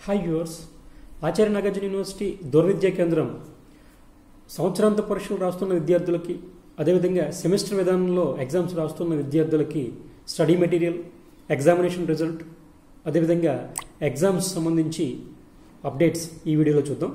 hi viewers Acharya Nagarjuna university దూరవిద్యా కేంద్రం సంవత్సరాంత పరీక్షలు రాస్తున్న విద్యార్థులకి అదేవిధంగా సెమిస్టర్ విధానంలో ఎగ్జామ్స్ రాస్తున్న విద్యార్థులకి స్టడీ మెటీరియల్ ఎగ్జామినేషన్ రిజల్ట్ అదేవిధంగా ఎగ్జామ్స్ సంబంధించి అప్డేట్స్ ఈ వీడియోలో చూద్దాం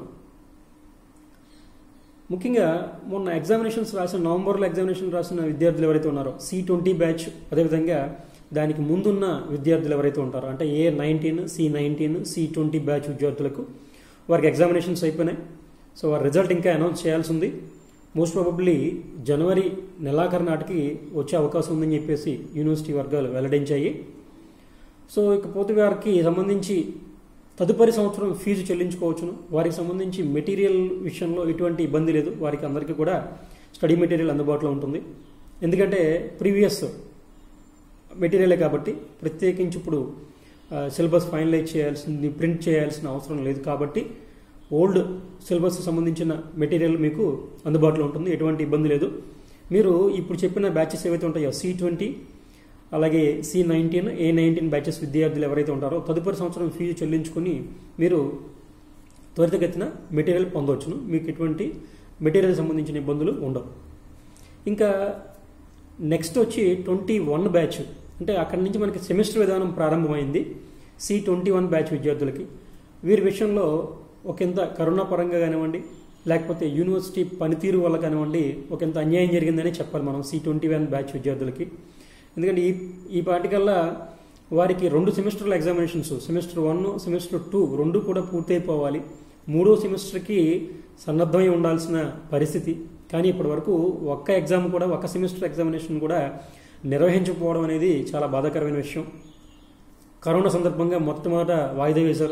ముఖ్యంగా మొన్న ఎగ్జామినేషన్స్ రాసిన నవంబర్లో ఎగ్జామినేషన్ రాసిన విద్యార్థులు ఎవరైతే ఉన్నారో సి ట్వంటీ బ్యాచ్ అదేవిధంగా దానికి ముందున్న విద్యార్థులు ఎవరైతే ఉంటారో అంటే A nineteen C nineteen C twenty batch విద్యార్థులకు వారికి ఎగ్జామినేషన్స్ అయిపోయినాయి సో వారి రిజల్ట్ ఇంకా అనౌన్స్ చేయాల్సి ఉంది మోస్ట్ ప్రాబబ్లీ జనవరి నెలాఖరు నాటికి వచ్చే అవకాశం ఉందని చెప్పేసి యూనివర్సిటీ వర్గాలు వెల్లడించాయి సో ఇకపోతే వారికి సంబంధించి తదుపరి సంవత్సరం ఫీజు చెల్లించుకోవచ్చును వారికి సంబంధించి మెటీరియల్ విషయంలో ఎటువంటి ఇబ్బంది లేదు వారికి అందరికీ కూడా స్టడీ మెటీరియల్ అందుబాటులో ఉంటుంది ఎందుకంటే ప్రీవియస్ మెటీరియలే కాబట్టి ప్రత్యేకించి ఇప్పుడు సిలబస్ ఫైనలైజ్ చేయాల్సింది ప్రింట్ చేయాల్సిన అవసరం లేదు కాబట్టి ఓల్డ్ సిలబస్ సంబంధించిన మెటీరియల్ మీకు అందుబాటులో ఉంటుంది ఎటువంటి ఇబ్బంది లేదు మీరు ఇప్పుడు చెప్పిన బ్యాచెస్ ఏవైతే ఉంటాయో సి ట్వంటీ అలాగే C nineteen A nineteen batches విద్యార్థులు ఎవరైతే ఉంటారో తదుపరి సంవత్సరం ఫీజు చెల్లించుకుని మీరు త్వరితగతిన మెటీరియల్ పొందవచ్చును మీకు ఎటువంటి మెటీరియల్ సంబంధించిన ఇబ్బందులు ఉండవు ఇంకా నెక్స్ట్ వచ్చి ట్వంటీ వన్ బ్యాచ్ అంటే అక్కడి నుంచి మనకి సెమిస్టర్ విధానం ప్రారంభమైంది సి ట్వంటీ వన్ బ్యాచ్ విద్యార్థులకి వీరి విషయంలో ఒకంత కరోనా పరంగా కానివ్వండి లేకపోతే యూనివర్సిటీ పనితీరు వల్ల కానివ్వండి ఒకంత అన్యాయం జరిగిందని చెప్పాలి మనం సి ట్వంటీ వన్ బ్యాచ్ విద్యార్థులకి ఎందుకంటే ఈ ఈ పాటికల్లా వారికి రెండు సెమిస్టర్ల examinations semester one semester two రెండు కూడా పూర్తయిపోవాలి మూడో సెమిస్టర్కి సన్నద్ధమై ఉండాల్సిన పరిస్థితి కానీ ఇప్పటి వరకు ఒక్క ఎగ్జామ్ కూడా ఒక్క సెమిస్టర్ ఎగ్జామినేషన్ కూడా నిర్వహించకపోవడం అనేది చాలా బాధాకరమైన విషయం కరోనా సందర్భంగా మొట్టమొదట వాయిదా వేశారు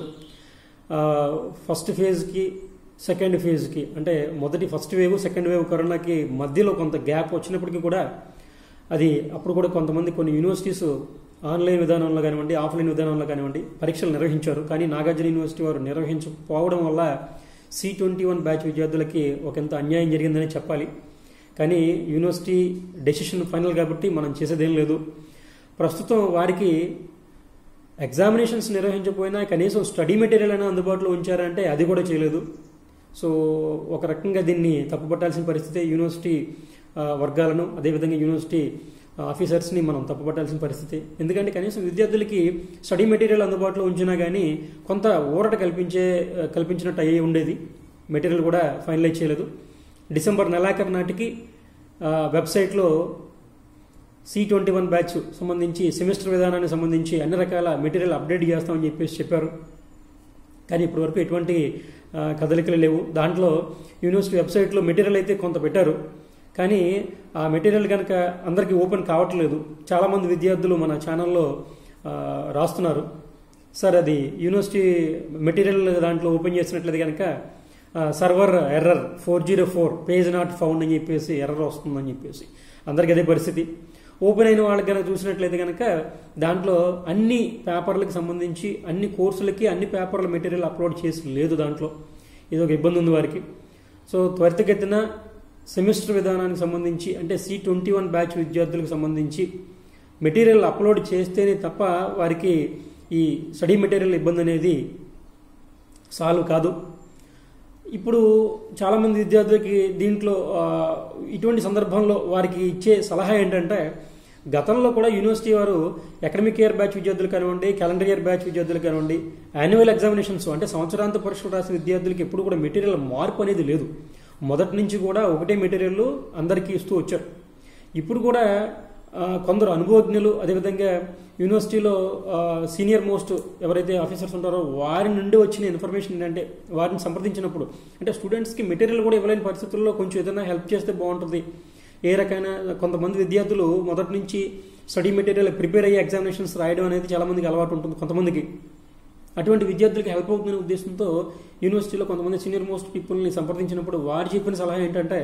ఫస్ట్ ఫేజ్కి సెకండ్ ఫేజ్కి అంటే మొదటి ఫస్ట్ వేవ్ సెకండ్ వేవ్ కరోనాకి మధ్యలో కొంత గ్యాప్ వచ్చినప్పటికీ కూడా అది అప్పుడు కూడా కొంతమంది కొన్ని యూనివర్సిటీస్ ఆన్లైన్ విధానంలో కానివ్వండి ఆఫ్లైన్ విధానంలో కానివ్వండి పరీక్షలు నిర్వహించారు కానీ నాగార్జున యూనివర్సిటీ వారు నిర్వహించకపోవడం వల్ల సి ట్వంటీ వన్ బ్యాచ్ విద్యార్థులకి ఒకంత అన్యాయం జరిగిందని చెప్పాలి కానీ యూనివర్సిటీ డెసిషన్ ఫైనల్ కాబట్టి మనం చేసేదేం లేదు ప్రస్తుతం వారికి ఎగ్జామినేషన్స్ నిర్వహించకపోయినా కనీసం స్టడీ మెటీరియల్ అయినా అందుబాటులో ఉంచారంటే అది కూడా చేయలేదు సో ఒక రకంగా దీన్ని తప్పుపట్టాల్సిన పరిస్థితి యూనివర్సిటీ వర్గాలను అదేవిధంగా యూనివర్సిటీ ఆఫీసర్స్ని మనం తప్పుపట్టాల్సిన పరిస్థితి ఎందుకంటే కనీసం విద్యార్థులకి స్టడీ మెటీరియల్ అందుబాటులో ఉంచినా కానీ కొంత ఊరట కల్పించే కల్పించినట్టు అయ్యి ఉండేది మెటీరియల్ కూడా ఫైనలైజ్ చేయలేదు డిసెంబర్ నెలాఖరు నాటికి వెబ్సైట్లో సి ట్వంటీ వన్ బ్యాచ్ సంబంధించి సెమిస్టర్ విధానానికి సంబంధించి అన్ని రకాల మెటీరియల్ అప్డేట్ చేస్తామని చెప్పేసి చెప్పారు కానీ ఇప్పటివరకు ఎటువంటి కదలికలు లేవు దాంట్లో యూనివర్సిటీ వెబ్సైట్లో మెటీరియల్ అయితే కొంత పెట్టారు కానీ ఆ మెటీరియల్ కనుక అందరికీ ఓపెన్ కావట్లేదు చాలామంది విద్యార్థులు మన ఛానల్లో రాస్తున్నారు సార్ అది యూనివర్సిటీ మెటీరియల్ దాంట్లో ఓపెన్ చేసినట్లయితే కనుక server error four zero four page not found అని చెప్పేసి ఎర్రర్ వస్తుందని చెప్పేసి అందరికీ అదే పరిస్థితి ఓపెన్ అయిన వాళ్ళకి కనుక చూసినట్లయితే కనుక దాంట్లో అన్ని పేపర్లకు సంబంధించి అన్ని కోర్సులకి అన్ని పేపర్ల మెటీరియల్ అప్లోడ్ చేసి లేదు దాంట్లో ఇది ఒక ఇబ్బంది ఉంది వారికి సో త్వరితగతిన సెమిస్టర్ విధానానికి సంబంధించి అంటే సి ట్వంటీ వన్ బ్యాచ్ విద్యార్థులకు సంబంధించి మెటీరియల్ అప్లోడ్ చేస్తేనే తప్ప వారికి ఈ స్టడీ మెటీరియల్ ఇబ్బంది అనేది సాల్వ్ కాదు ఇప్పుడు చాలామంది విద్యార్థులకి దీంట్లో ఇటువంటి సందర్భంలో వారికి ఇచ్చే సలహా ఏంటంటే గతంలో కూడా యూనివర్సిటీ వారు అకాడమిక్ ఇయర్ బ్యాచ్ విద్యార్థులు కానివ్వండి క్యాలెండర్ ఇయర్ బ్యాచ్ విద్యార్థులు కానివ్వండి యాన్యువల్ ఎగ్జామినేషన్స్ అంటే సంవత్సరాంత పరీక్షలు రాసిన విద్యార్థులకి ఎప్పుడు కూడా మెటీరియల్ మార్పు అనేది లేదు మొదటి నుంచి కూడా ఒకటే మెటీరియల్ అందరికీ ఇస్తూ వచ్చారు ఇప్పుడు కూడా కొందరు అనుభవజ్ఞులు అదేవిధంగా యూనివర్సిటీలో సీనియర్ మోస్ట్ ఎవరైతే ఆఫీసర్స్ ఉంటారో వారి నుండి వచ్చిన ఇన్ఫర్మేషన్ ఏంటంటే వారిని సంప్రదించినప్పుడు అంటే స్టూడెంట్స్కి మెటీరియల్ కూడా ఇవ్వలేని పరిస్థితుల్లో కొంచెం ఏదైనా హెల్ప్ చేస్తే బాగుంటుంది ఏ రకమైన కొంతమంది విద్యార్థులు మొదటి నుంచి స్టడీ మెటీరియల్ ప్రిపేర్ అయ్యే ఎగ్జామినేషన్స్ రాయడం అనేది చాలామందికి అలవాటు ఉంటుంది కొంతమందికి అటువంటి విద్యార్థులకి హెల్ప్ అవుతుందనే ఉద్దేశంతో యూనివర్సిటీలో కొంతమంది సీనియర్ మోస్ట్ పీపుల్ని సంప్రదించినప్పుడు వారు చెప్పిన సలహా ఏంటంటే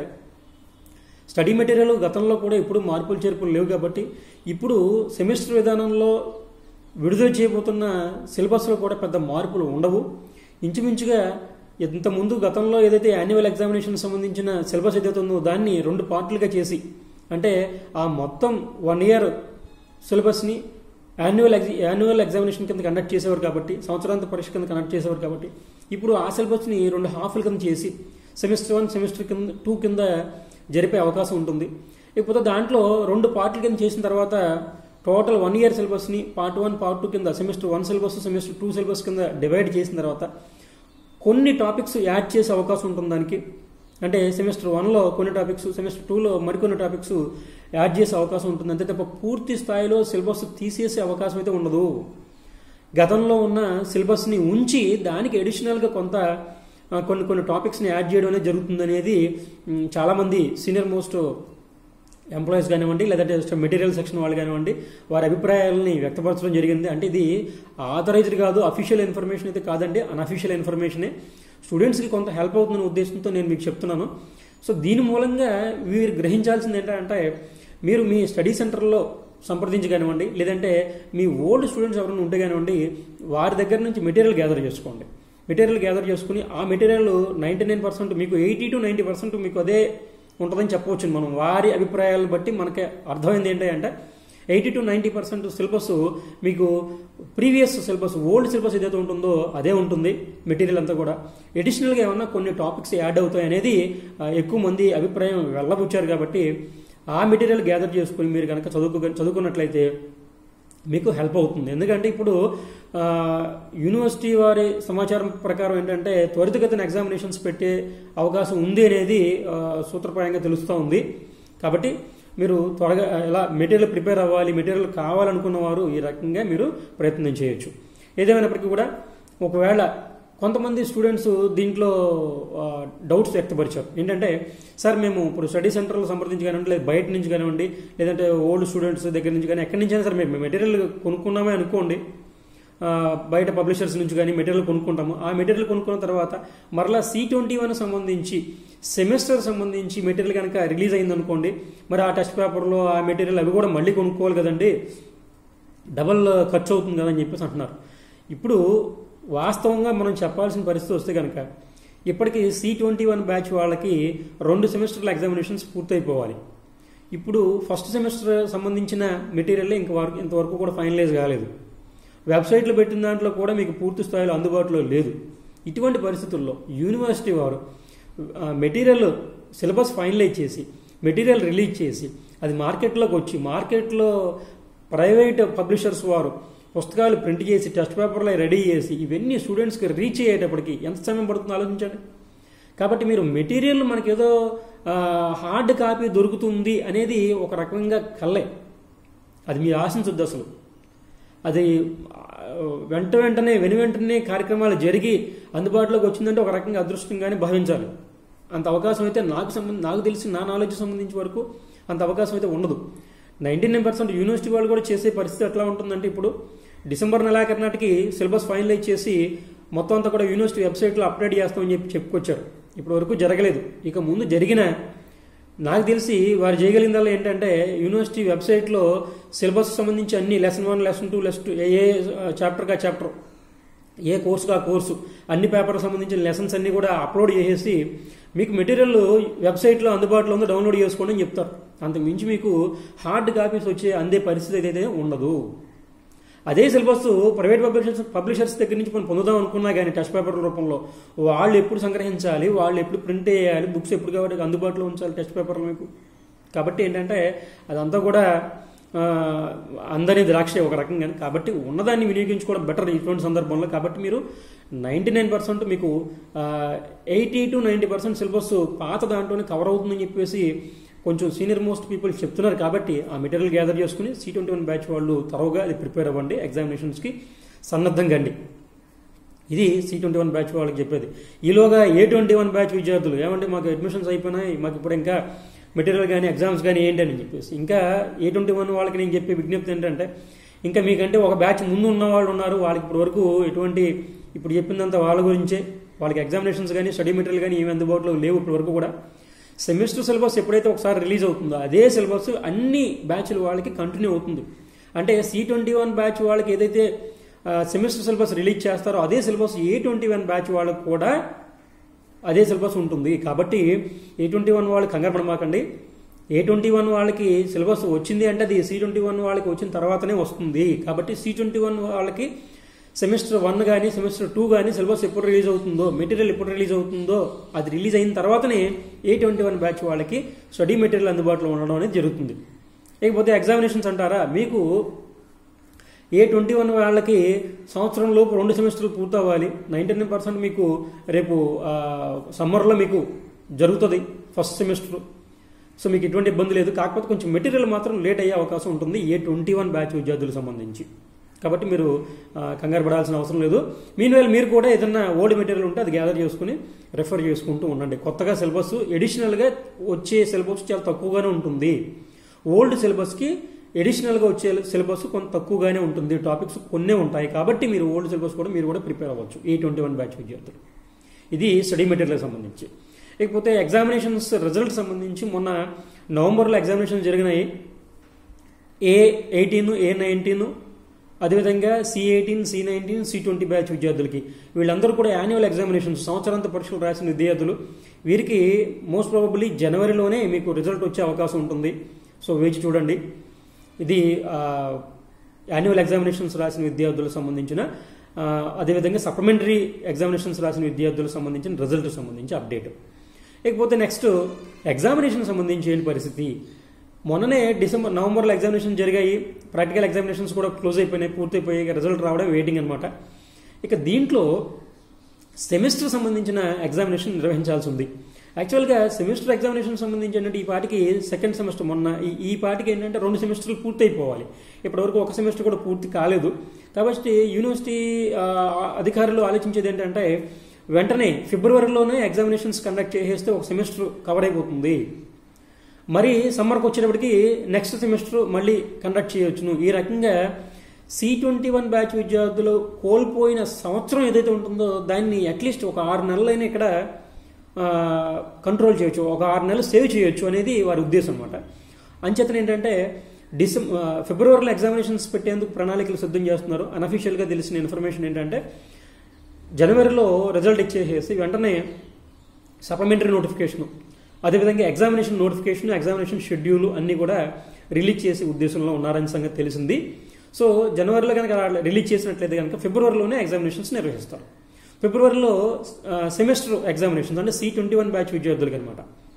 స్టడీ మెటీరియల్ గతంలో కూడా ఇప్పుడు మార్పులు చేర్పులు లేవు కాబట్టి ఇప్పుడు సెమిస్టర్ విధానంలో విడుదల చేయబోతున్న సిలబస్లో కూడా పెద్ద మార్పులు ఉండవు ఇంచుమించుగా ఇంతకుముందు గతంలో ఏదైతే యాన్యువల్ ఎగ్జామినేషన్ సంబంధించిన సిలబస్ ఏదైతే ఉందో దాన్ని రెండు పార్ట్లుగా చేసి అంటే ఆ మొత్తం వన్ ఇయర్ సిలబస్ని యాన్యువల్ ఎగ్జి యాన్యువల్ ఎగ్జామినేషన్ కింద కండక్ట్ చేసేవారు కాబట్టి సంవత్సరాంత పరీక్ష కింద కండక్ట్ చేసేవారు కాబట్టి ఇప్పుడు ఆ సిలబస్ని రెండు హాఫ్ల కింద చేసి సెమిస్టర్ వన్ సెమిస్టర్ కింద టూ కింద జరిపే అవకాశం ఉంటుంది ఇకపోతే దాంట్లో రెండు పార్ట్ల కింద చేసిన తర్వాత టోటల్ వన్ ఇయర్ సిలబస్ని పార్ట్ వన్ పార్ట్ టూ కింద semester one syllabus semester two syllabus కింద డివైడ్ చేసిన తర్వాత కొన్ని టాపిక్స్ యాడ్ చేసే అవకాశం ఉంటుంది దానికి అంటే సెమిస్టర్ వన్లో కొన్ని టాపిక్స్ సెమిస్టర్ టూలో మరికొన్ని టాపిక్స్ యాడ్ చేసే అవకాశం ఉంటుంది అంతే తప్ప పూర్తి స్థాయిలో సిలబస్ తీసేసే అవకాశం అయితే ఉండదు గతంలో ఉన్న సిలబస్ని ఉంచి దానికి అడిషనల్గా కొంత ఆ, కొన్ని కొన్ని టాపిక్స్ని యాడ్ చేయడం అనేది జరుగుతుంది అనేది మ్, చాలామంది సీనియర్ మోస్ట్ ఎంప్లాయీస్ కానివ్వండి లేదంటే మెటీరియల్ సెక్షన్ వాళ్ళు కానివ్వండి వారి అభిప్రాయాలని వ్యక్తపరచడం జరిగింది అంటే ఇది ఆథరైజ్డ్ కాదు అఫీషియల్ ఇన్ఫర్మేషన్ అయితే కాదండి అన్అఫీషియల్ ఇన్ఫర్మేషనే స్టూడెంట్స్కి కొంత హెల్ప్ అవుతుందనే ఉద్దేశంతో నేను మీకు చెప్తున్నాను సో దీని మూలంగా వీరు గ్రహించాల్సింది ఏంటంటే మీరు మీ స్టడీ సెంటర్లో సంప్రదించి కానివ్వండి లేదంటే మీ ఓల్డ్ స్టూడెంట్స్ ఎవరైనా ఉంటే కానివ్వండి వారి దగ్గర నుంచి మెటీరియల్ గ్యాదర్ చేసుకోండి మెటీరియల్ గ్యాదర్ చేసుకుని ఆ మెటీరియల్ నైంటీ నైన్ పర్సెంట్ మీకు ఎయిటీ టు నైంటీ పర్సెంట్ మీకు అదే ఉంటుందని చెప్పవచ్చు మనం వారి అభిప్రాయాలను బట్టి మనకి అర్థమైంది ఏంటి అంటే eighty to ninety percent syllabus మీకు ప్రీవియస్ సిలబస్ ఓల్డ్ సిలబస్ ఏదైతే ఉంటుందో అదే ఉంటుంది మెటీరియల్ అంతా కూడా అడిషనల్గా ఏమన్నా కొన్ని టాపిక్స్ యాడ్ అవుతాయి అనేది ఆ, ఎక్కువ మంది అభిప్రాయం వెళ్ళబుచ్చారు కాబట్టి ఆ మెటీరియల్ గ్యాదర్ చేసుకుని మీరు కనుక చదువుకు చదువుకున్నట్లయితే మీకు హెల్ప్ అవుతుంది ఎందుకంటే ఇప్పుడు ఆ, యూనివర్సిటీ వారి సమాచారం ప్రకారం ఏంటంటే త్వరితగతిన ఎగ్జామినేషన్స్ పెట్టే అవకాశం ఉంది అనేది ఆ, సూత్రప్రాయంగా తెలుస్తూ ఉంది కాబట్టి మీరు త్వరగా ఎలా మెటీరియల్ ప్రిపేర్ అవ్వాలి మెటీరియల్ కావాలనుకున్న వారు ఈ రకంగా మీరు ప్రయత్నం చేయొచ్చు ఏదేమైనప్పటికీ కూడా ఒకవేళ కొంతమంది స్టూడెంట్స్ దీంట్లో డౌట్స్ వ్యక్తపరిచారు ఏంటంటే సార్ మేము ఇప్పుడు స్టడీ సెంటర్లో సంప్రదించి కానివ్వండి లేదా బయట నుంచి కానివ్వండి లేదంటే ఓల్డ్ స్టూడెంట్స్ దగ్గర నుంచి కానీ ఎక్కడి నుంచి అయినా సరే మేము మెటీరియల్ కొనుక్కున్నామే అనుకోండి ఆ, బయట పబ్లిషర్స్ నుంచి కానీ మెటీరియల్ కొనుక్కుంటాము ఆ మెటీరియల్ కొనుక్కున్న తర్వాత మరలా సి ట్వంటీ వన్ సంబంధించి సెమిస్టర్ సంబంధించి మెటీరియల్ కనుక రిలీజ్ అయింది అనుకోండి మరి ఆ టెస్ట్ పేపర్లో ఆ మెటీరియల్ అవి కూడా మళ్ళీ కొనుక్కోవాలి కదండి డబల్ ఖర్చు అవుతుంది కదా అని చెప్పేసి అంటున్నారు ఇప్పుడు వాస్తవంగా మనం చెప్పాల్సిన పరిస్థితి వస్తే కనుక ఇప్పటికీ సి ట్వంటీ వన్ బ్యాచ్ వాళ్ళకి రెండు సెమిస్టర్ల ఎగ్జామినేషన్స్ పూర్తయిపోవాలి ఇప్పుడు ఫస్ట్ సెమిస్టర్ సంబంధించిన మెటీరియల్ ఇంక వరకు ఇంతవరకు కూడా ఫైనలైజ్ కాలేదు వెబ్సైట్లో పెట్టిన దాంట్లో కూడా మీకు పూర్తి స్థాయిలో అందుబాటులో లేదు ఇటువంటి పరిస్థితుల్లో యూనివర్సిటీ వారు ఆ, మెటీరియల్ సిలబస్ ఫైనలైజ్ చేసి మెటీరియల్ రిలీజ్ చేసి అది మార్కెట్లోకి వచ్చి మార్కెట్లో ప్రైవేట్ పబ్లిషర్స్ వారు పుస్తకాలు ప్రింట్ చేసి టెస్ట్ పేపర్లో రెడీ చేసి ఇవన్నీ స్టూడెంట్స్కి రీచ్ అయ్యేటప్పటికి ఎంత సమయం పడుతుందో ఆలోచించండి కాబట్టి మీరు మెటీరియల్ మనకేదో ఆ, హార్డ్ కాపీ దొరుకుతుంది అనేది ఒక రకంగా కల్లే అది మీరు ఆశించొద్దు అసలు అది ఆ, వెంట వెంటనే వెను వెంటనే కార్యక్రమాలు జరిగి అందుబాటులోకి వచ్చిందంటే ఒక రకంగా అదృష్టంగానే భావించాలి అంత అవకాశం అయితే నాకు సంబంధ నాకు తెలిసి నా నాలెడ్జ్ సంబంధించి వరకు అంత అవకాశం అయితే ఉండదు నైంటీ నైన్ పర్సెంట్ యూనివర్సిటీ వాళ్ళు కూడా చేసే పరిస్థితి ఎట్లా ఉంటుందంటే ఇప్పుడు డిసెంబర్ నెలాఖరు నాటికి సిలబస్ ఫైనలైజ్ చేసి మొత్తం అంతా కూడా యూనివర్సిటీ వెబ్సైట్లో అప్డేట్ చేస్తామని చెప్పి చెప్పుకొచ్చారు ఇప్పటి వరకు జరగలేదు ఇక ముందు జరిగిన నాకు తెలిసి వారు చేయగలిగిందల్లా ఏంటంటే యూనివర్సిటీ వెబ్సైట్లో సిలబస్ సంబంధించి అన్ని lesson one lesson two lesson two ఏ ఏ చాప్టర్గా చాప్టర్ ఏ కోర్సుగా కోర్సు అన్ని పేపర్లకు సంబంధించిన లెసన్స్ అన్ని కూడా అప్లోడ్ చేసేసి మీకు మెటీరియల్ వెబ్సైట్లో అందుబాటులో ఉందో డౌన్లోడ్ చేసుకోండి అని చెప్తారు అంతకు మించి మీకు హార్డ్ కాపీస్ వచ్చే అందే పరిస్థితి అయితే ఉండదు అదే సిలబస్ ప్రైవేట్ పబ్లిషర్స్ పబ్లిషర్స్ దగ్గర నుంచి మనం పొందుదాం అనుకున్నా కానీ టెస్ట్ పేపర్ రూపంలో వాళ్ళు ఎప్పుడు సంగ్రహించాలి వాళ్ళు ఎప్పుడు ప్రింట్ చేయాలి బుక్స్ ఎప్పుడు కాబట్టి అందుబాటులో ఉంచాలి టెస్ట్ పేపర్లు మీకు కాబట్టి ఏంటంటే అదంతా కూడా ఆ, అందరి ద్రాక్ష ఒక రకంగా కాబట్టి ఉన్నదాన్ని వినియోగించుకోవడం బెటర్ ఇటువంటి సందర్భంలో కాబట్టి మీరు నైంటీ నైన్ పర్సెంట్ మీకు eighty to ninety percent syllabus పాత దాంట్లోనే కవర్ అవుతుందని చెప్పేసి కొంచెం సీనియర్ మోస్ట్ పీపుల్ చెప్తున్నారు కాబట్టి ఆ మెటీరియల్ గ్యాదర్ చేసుకుని సి ట్వంటీ వన్ బ్యాచ్ వాళ్ళు తరవుగా అది ప్రిపేర్ అవ్వండి ఎగ్జామినేషన్స్కి సన్నద్ధంగా అండి ఇది సి ట్వంటీ వన్ బ్యాచ్ వాళ్ళకి చెప్పేది ఈలోగా ఏ ట్వంటీ వన్ బ్యాచ్ విద్యార్థులు ఏమంటే మాకు అడ్మిషన్స్ అయిపోయినాయి మాకు ఇప్పుడు ఇంకా మెటీరియల్ కానీ ఎగ్జామ్స్ కానీ ఏంటి అని చెప్పేసి ఇంకా ఏ ట్వంటీ వన్ వాళ్ళకి నేను చెప్పే విజ్ఞప్తి ఏంటంటే ఇంకా మీకంటే ఒక బ్యాచ్ ముందు ఉన్న వాళ్ళు ఉన్నారు వాళ్ళకి ఇప్పటి వరకు ఎటువంటి ఇప్పుడు చెప్పిందంతా వాళ్ళ గురించే వాళ్ళకి ఎగ్జామినేషన్స్ కానీ స్టడీ మెటీరియల్ కానీ ఏమి అందుబాటులో లేవు ఇప్పటి వరకు కూడా సెమిస్టర్ సిలబస్ ఎప్పుడైతే ఒకసారి రిలీజ్ అవుతుందో అదే సిలబస్ అన్ని బ్యాచ్ల వాళ్ళకి కంటిన్యూ అవుతుంది అంటే సి ట్వంటీ వన్ బ్యాచ్ వాళ్ళకి ఏదైతే సెమిస్టర్ సిలబస్ రిలీజ్ చేస్తారో అదే syllabus A twenty one batch వాళ్ళకి కూడా అదే సిలబస్ ఉంటుంది కాబట్టి ఏ ట్వంటీ వన్ వాళ్ళు కంగారు పడమాకండి ఏ ట్వంటీ వన్ వాళ్ళకి సిలబస్ వచ్చింది అంటే అది సి ట్వంటీ వన్ వాళ్ళకి వచ్చిన తర్వాతనే వస్తుంది కాబట్టి సి ట్వంటీ వన్ వాళ్ళకి సెమిస్టర్ వన్ కానీ సెమిస్టర్ టూ కానీ సిలబస్ ఎప్పుడు రిలీజ్ అవుతుందో మెటీరియల్ ఎప్పుడు రిలీజ్ అవుతుందో అది రిలీజ్ అయిన తర్వాతనే ఏ ట్వంటీ వన్ బ్యాచ్ వాళ్ళకి స్టడీ మెటీరియల్ అందుబాటులో ఉండడం అనేది జరుగుతుంది లేకపోతే ఎగ్జామినేషన్స్ అంటారా మీకు ఏ ట్వంటీ వన్ వాళ్ళకి సంవత్సరం లోపు రెండు సెమిస్టర్లు పూర్తవ్వాలి నైంటీ నైన్ పర్సెంట్ మీకు రేపు సమ్మర్లో మీకు జరుగుతుంది ఫస్ట్ సెమిస్టర్ సో మీకు ఎటువంటి ఇబ్బంది లేదు కాకపోతే కొంచెం మెటీరియల్ మాత్రం లేట్ అయ్యే అవకాశం ఉంటుంది ఏ ట్వంటీ వన్ బ్యాచ్ విద్యార్థులకు సంబంధించి కాబట్టి మీరు ఆ, కంగారు పడాల్సిన అవసరం లేదు మీన్ మీరు కూడా ఏదైనా ఓల్డ్ మెటీరియల్ ఉంటే అది గ్యాదర్ చేసుకుని రెఫర్ చేసుకుంటూ ఉండండి కొత్తగా సిలబస్ ఎడిషనల్గా వచ్చే సిలబస్ చాలా తక్కువగానే ఉంటుంది ఓల్డ్ సిలబస్కి ఎడిషనల్గా వచ్చే సిలబస్ కొంత తక్కువగానే ఉంటుంది టాపిక్స్ కొన్నే ఉంటాయి కాబట్టి మీరు ఓల్డ్ సిలబస్ కూడా మీరు కూడా ప్రిపేర్ అవ్వచ్చు ఏ ట్వంటీ వన్ బ్యాచ్ విద్యార్థులు ఇది స్టడీ మెటీరియల్ సంబంధించి ఇకపోతే ఎగ్జామినేషన్స్ రిజల్ట్ సంబంధించి మొన్న నవంబర్లో ఎగ్జామినేషన్స్ జరిగినాయి ఏ ఎయిటీన్ ఏ నైన్టీన్ అదేవిధంగా C eighteen C nineteen C twenty batch విద్యార్థులకి వీళ్ళందరూ కూడా యాన్యువల్ ఎగ్జామినేషన్స్ సంవత్సరాంత పరీక్షలు రాసిన విద్యార్థులు వీరికి మోస్ట్ ప్రాబబ్లీ జనవరిలోనే మీకు రిజల్ట్ వచ్చే అవకాశం ఉంటుంది సో వేచి చూడండి ఇది యాన్యువల్ ఎగ్జామినేషన్స్ రాసిన విద్యార్థులకు సంబంధించిన ఆ, అదేవిధంగా సప్లిమెంటరీ ఎగ్జామినేషన్స్ రాసిన విద్యార్థులకు సంబంధించిన రిజల్ట్ సంబంధించి అప్డేట్ ఇకపోతే నెక్స్ట్ ఎగ్జామినేషన్ సంబంధించి ఏంటి పరిస్థితి మొన్ననే డిసెంబర్ నవంబర్లో ఎగ్జామినేషన్ జరిగాయి ప్రాక్టికల్ ఎగ్జామినేషన్స్ కూడా క్లోజ్ అయిపోయినాయి పూర్తయిపోయాయి రిజల్ట్ రావడం వెయిటింగ్ అనమాట ఇక దీంట్లో సెమిస్టర్ సంబంధించిన ఎగ్జామినేషన్ నిర్వహించాల్సి ఉంది యాక్చువల్గా సెమిస్టర్ ఎగ్జామినేషన్ సంబంధించి ఏంటంటే ఈ పాటికి సెకండ్ సెమిస్టర్ మొన్న ఈ- ఈ పాటికి ఏంటంటే రెండు సెమిస్టర్లు పూర్తి అయిపోవాలి ఇప్పటివరకు ఒక సెమిస్టర్ కూడా పూర్తి కాలేదు కాబట్టి యూనివర్సిటీ ఆ, అధికారులు ఆలోచించేది ఏంటంటే వెంటనే ఫిబ్రవరిలోనే ఎగ్జామినేషన్స్ కండక్ట్ చేసేస్తే ఒక సెమిస్టర్ కవర్ అయిపోతుంది మరి సమ్మర్కి వచ్చేటప్పటికి నెక్స్ట్ సెమిస్టర్ మళ్ళీ కండక్ట్ చేయవచ్చును ఈ రకంగా సి ట్వంటీ వన్ బ్యాచ్ విద్యార్థులు కోల్పోయిన సంవత్సరం ఏదైతే ఉంటుందో దాన్ని అట్లీస్ట్ ఒక ఆరు నెలలైనా ఇక్కడ కంట్రోల్ చేయొచ్చు ఒక ఆరు నెలలు సేవ్ చేయొచ్చు అనేది వారి ఉద్దేశం అనమాట అంచేతన ఏంటంటే డిసెం ఆ, ఫిబ్రవరిలో ఎగ్జామినేషన్స్ పెట్టేందుకు ప్రణాళికలు సిద్ధం చేస్తున్నారు అనఫీషియల్గా తెలిసిన ఇన్ఫర్మేషన్ ఏంటంటే జనవరిలో రిజల్ట్ ఇచ్చేసేసి వెంటనే సప్లిమెంటరీ నోటిఫికేషన్ అదేవిధంగా ఎగ్జామినేషన్ నోటిఫికేషన్ ఎగ్జామినేషన్ షెడ్యూల్ అన్ని కూడా రిలీజ్ చేసే ఉద్దేశంలో ఉన్నారని సంగతి తెలిసింది సో జనవరిలో కనుక రిలీజ్ చేసినట్లయితే కనుక ఫిబ్రవరిలోనే ఎగ్జామినేషన్స్ నిర్వహిస్తారు ఫిబ్రవరిలో సెమిస్టర్ ఎగ్జామినేషన్స్ అంటే సి ట్వంటీ వన్ బ్యాచ్ విద్యార్థులకి అనమాట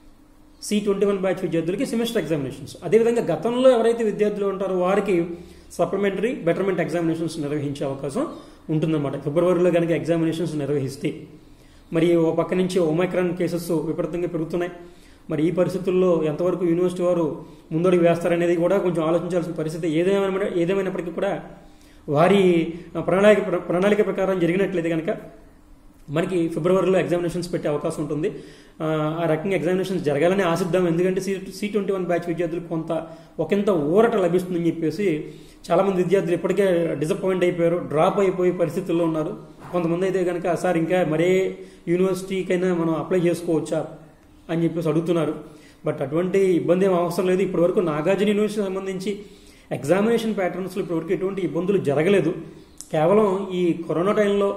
సి ట్వంటీ వన్ బ్యాచ్ విద్యార్థులకి సెమిస్టర్ ఎగ్జామినేషన్స్ అదేవిధంగా గతంలో ఎవరైతే విద్యార్థులు ఉంటారో వారికి సప్లిమెంటరీ బెటర్మెంట్ ఎగ్జామినేషన్స్ నిర్వహించే అవకాశం ఉంటుందన్నమాట ఫిబ్రవరిలో కనుక ఎగ్జామినేషన్స్ నిర్వహిస్తే మరి ఓ పక్క నుంచి ఒమైక్రాన్ కేసెస్ విపరీతంగా పెరుగుతున్నాయి మరి ఈ పరిస్థితుల్లో ఎంతవరకు యూనివర్సిటీ వారు ముందడుగు వేస్తారనేది కూడా కొంచెం ఆలోచించాల్సిన పరిస్థితి ఏదేమైనా ఏదేమైనప్పటికీ కూడా వారి ప్రణాళిక ప్రణాళిక ప్రకారం జరిగినట్లయితే కనుక మనకి ఫిబ్రవరిలో ఎగ్జామినేషన్స్ పెట్టే అవకాశం ఉంటుంది ఆ, ఆ రకంగా ఎగ్జామినేషన్స్ జరగాలని ఆశిద్దాం ఎందుకంటే C C twenty one batch విద్యార్థులకు కొంత ఒకంత ఊరట లభిస్తుందని చెప్పేసి చాలా మంది విద్యార్థులు ఇప్పటికే డిసప్పాయింట్ అయిపోయారు డ్రాప్ అయిపోయే పరిస్థితుల్లో ఉన్నారు కొంతమంది అయితే కనుక సార్ ఇంకా మరే యూనివర్సిటీకైనా మనం అప్లై చేసుకోవచ్చా అని చెప్పేసి అడుగుతున్నారు బట్ అటువంటి ఇబ్బంది ఏం అవసరం లేదు ఇప్పటివరకు నాగార్జున యూనివర్సిటీ సంబంధించి ఎగ్జామినేషన్ ప్యాటర్న్స్లో ఇప్పటివరకు ఎటువంటి ఇబ్బందులు జరగలేదు కేవలం ఈ కరోనా టైంలో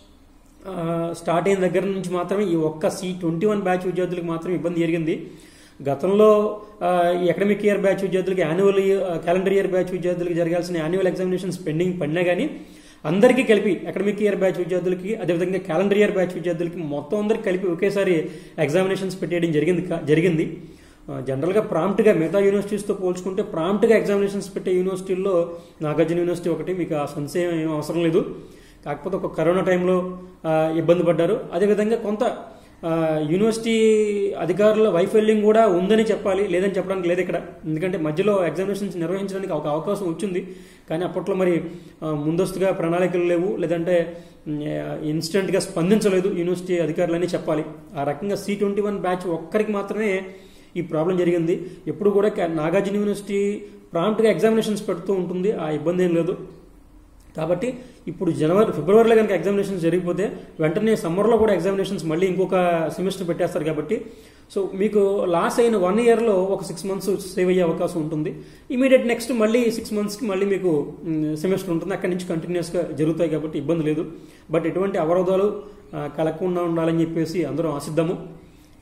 ఆ, స్టార్ట్ అయిన దగ్గర నుంచి మాత్రమే ఈ ఒక్క సి ట్వంటీ వన్ బ్యాచ్ విద్యార్థులకు మాత్రం ఇబ్బంది జరిగింది గతంలో ఆ, ఈ అకాడమిక్ ఇయర్ బ్యాచ్ విద్యార్థులకి యాన్యువల్ క్యాలెండర్ ఇయర్ బ్యాచ్ విద్యార్థులకు జరగాల్సిన యాన్యువల్ ఎగ్జామినేషన్స్ పెండింగ్ పడినా కానీ అందరికీ కలిపి అకాడమిక్ ఇయర్ బ్యాచ్ విద్యార్థులకి అదేవిధంగా క్యాలెండర్ ఇయర్ బ్యాచ్ విద్యార్థులకి మొత్తం అందరికి కలిపి ఒకేసారి ఎగ్జామినేషన్స్ పెట్టేయడం జరిగింది కా- జరిగింది ఆ, జనరల్గా ప్రాంప్ట్గా మిగతా యూనివర్సిటీస్తో పోల్చుకుంటే ప్రాంప్ట్గా ఎగ్జామినేషన్స్ పెట్టే యూనివర్సిటీల్లో నాగార్జున యూనివర్సిటీ ఒకటి మీకు ఆ సంశయం ఏం అవసరం లేదు కాకపోతే ఒక కరోనా టైంలో ఆ, ఇబ్బంది పడ్డారు అదేవిధంగా కొంత ఆ, యూనివర్సిటీ అధికారుల వైఫల్యం కూడా ఉందని చెప్పాలి లేదని చెప్పడానికి లేదు ఇక్కడ ఎందుకంటే మధ్యలో ఎగ్జామినేషన్స్ నిర్వహించడానికి ఒక అవకాశం వచ్చింది కానీ అప్పట్లో మరి ఆ, ముందస్తుగా ప్రణాళికలు లేవు లేదంటే ఇన్స్టెంట్గా స్పందించలేదు యూనివర్సిటీ అధికారులని చెప్పాలి ఆ రకంగా సి ట్వంటీ వన్ బ్యాచ్ ఒక్కరికి మాత్రమే ఈ ప్రాబ్లం జరిగింది ఎప్పుడు కూడా కా- నాగార్జున యూనివర్సిటీ ప్రాంప్ట్గా ఎగ్జామినేషన్స్ పెడుతూ ఉంటుంది ఆ ఇబ్బంది ఏం లేదు కాబట్టి ఇప్పుడు జనవరి ఫిబ్రవరిలో కనుక ఎగ్జామినేషన్స్ జరిగిపోతే వెంటనే సమ్మర్లో కూడా ఎగ్జామినేషన్స్ మళ్ళీ ఇంకొక సెమిస్టర్ పెట్టేస్తారు కాబట్టి సో మీకు లాస్ అయిన వన్ ఇయర్లో ఒక సిక్స్ మంత్స్ సేవ్ అయ్యే అవకాశం ఉంటుంది ఇమీడియట్ నెక్స్ట్ మళ్ళీ సిక్స్ మంత్స్కి మళ్ళీ మీకు సెమిస్టర్ ఉంటుంది అక్కడి నుంచి కంటిన్యూస్గా జరుగుతాయి కాబట్టి ఇబ్బంది లేదు బట్ ఎటువంటి అవరోధాలు ఆ, కలగకుండా ఉండాలని చెప్పేసి అందరం ఆశిద్దాము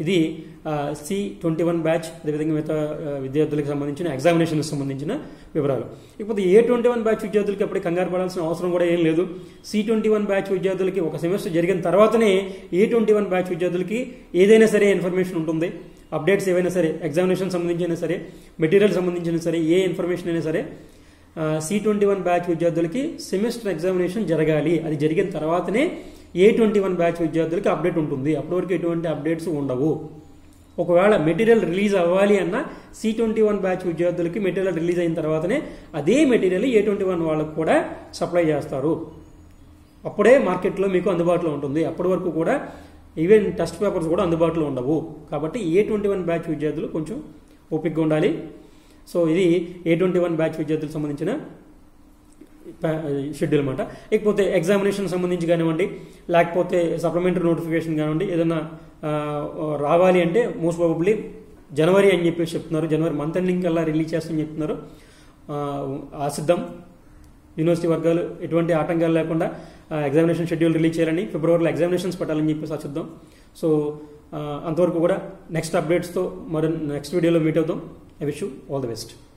ఇది సి ట్వంటీ వన్ బ్యాచ్ అదేవిధంగా మిగతా ఆ, విద్యార్థులకు సంబంధించిన ఎగ్జామినేషన్కి సంబంధించిన వివరాలు ఇకపోతే ఏ ట్వంటీ వన్ బ్యాచ్ విద్యార్థులకి అప్పుడే కంగారు పడాల్సిన అవసరం కూడా ఏం లేదు సి ట్వంటీ వన్ బ్యాచ్ విద్యార్థులకి ఒక సెమిస్టర్ జరిగిన తర్వాతనే ఏ ట్వంటీ వన్ బ్యాచ్ విద్యార్థులకి ఏదైనా సరే ఇన్ఫర్మేషన్ ఉంటుంది అప్డేట్స్ ఏవైనా సరే ఎగ్జామినేషన్ సంబంధించిన సరే మెటీరియల్ సంబంధించిన సరే ఏ ఇన్ఫర్మేషన్ అయినా సరే సి ట్వంటీ వన్ బ్యాచ్ విద్యార్థులకి సెమిస్టర్ ఎగ్జామినేషన్ జరగాలి అది జరిగిన తర్వాతనే ఏ ట్వంటీ వన్ బ్యాచ్ విద్యార్థులకి అప్డేట్ ఉంటుంది అప్పటి వరకు ఎటువంటి అప్డేట్స్ ఉండవు ఒకవేళ మెటీరియల్ రిలీజ్ అవ్వాలి అన్న సి ట్వంటీ వన్ బ్యాచ్ విద్యార్థులకి మెటీరియల్ రిలీజ్ అయిన తర్వాతనే అదే మెటీరియల్ ఏ ట్వంటీ వన్ వాళ్ళకు కూడా సప్లై చేస్తారు అప్పుడే మార్కెట్లో మీకు అందుబాటులో ఉంటుంది అప్పటి వరకు కూడా ఈవెన్ టెస్ట్ పేపర్స్ కూడా అందుబాటులో ఉండవు కాబట్టి ఏ ట్వంటీ వన్ బ్యాచ్ విద్యార్థులు కొంచెం ఓపికగా ఉండాలి సో ఇది ఏ ట్వంటీ వన్ బ్యాచ్ విద్యార్థులకు సంబంధించిన షెడ్యూల్ అనమాట ఇకపోతే ఎగ్జామినేషన్ సంబంధించి కానివ్వండి లేకపోతే సప్లిమెంటరీ నోటిఫికేషన్ కానివ్వండి ఏదైనా ఆ, రావాలి అంటే మోస్ట్ ప్రాబబ్లీ జనవరి అని చెప్పేసి చెప్తున్నారు జనవరి మంత్ ఎండింగ్ కల్లా రిలీజ్ చేస్తామని చెప్తున్నారు ఆ, ఆశిద్దాం యూనివర్సిటీ వర్గాలు ఎటువంటి ఆటంకాలు లేకుండా ఎగ్జామినేషన్ షెడ్యూల్ రిలీజ్ చేయాలని ఫిబ్రవరిలో ఎగ్జామినేషన్స్ పెట్టాలని చెప్పేసి ఆశిద్దాం సో ఆ, అంతవరకు కూడా నెక్స్ట్ అప్డేట్స్తో మరి నెక్స్ట్ వీడియోలో మీట్ అవుతాం I wish you all the best